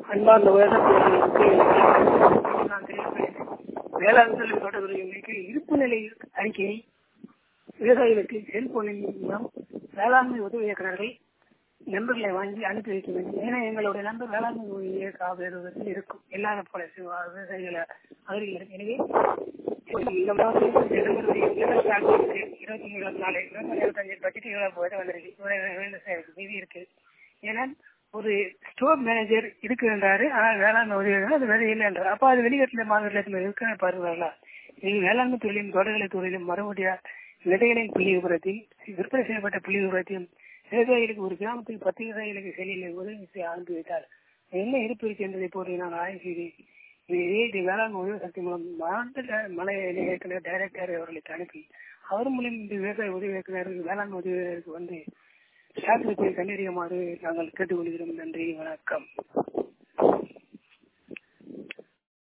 அன்பார்ந்த விவசாயிகளுக்கு நான் தெரிவிக்கிறேன் வேளாண் தொழில் தோட்டத்துறைகளுக்கு இருப்பு நிலை அறிக்கையை விவசாயிகளுக்கு செல்போனின் மூலம் வேளாண்மை உதவி இயக்குநர்கள் நம்பர்களை வாங்கி அனுப்பி வைக்க வேண்டும் ஏன்னா எங்களுடைய நம்பர் வேளாண்மை உதவி இயக்க ஆதரவத்தில் இருக்கும் இல்லாத போல சிவ- விவசாயிகளை அதில் இருக்கும் எனவே இந்த மாதம் இருபத்தி இருபத்தி நாலு இருபத்தி இருபத்தஞ்சு பட்ஜெட்டுகளை போது வந்திருக்கு இவ்வளவு மீதி இருக்கு ஏன்னா ஒரு ஸ்டோர் மேனேஜர் இருக்குன்றாரு ஆனா வேளாண்மை உதவி அது வேலை இல்லைன்றார் அப்ப அது வெளிநாட்டுல மாநிலத்தில் இருக்க பாருங்களா இது வேளாண்மை தொழிலும் தோட்டக்கலை தொழிலும் மறுபடியா விதைகளின் புள்ளி விவரத்தையும் விற்பனை செய்யப்பட்ட புள்ளி விவரத்தையும் விவசாயிகளுக்கு ஒரு கிராமத்தில் பத்து விவசாயிகளுக்கு செல்லில் உதவி செய்ய அனுப்பி வைத்தால் என்ன இருப்பு இருக்கு என்பதை போட்டு நான் ஆய்வு செய்து இதே இது வேளாண் உதவி சக்தி மூலம் மாவட்ட மலை இயக்குனர் டைரக்டர் அவர்களுக்கு அனுப்பி அவர் மூலம் இந்த விவசாய உதவி இயக்குனர் வேளாண் உதவியாளருக்கு வந்து சாஸ்திரத்தை கண்டறியுமாறு நாங்கள் கேட்டுக்கொள்கிறோம் நன்றி வணக்கம்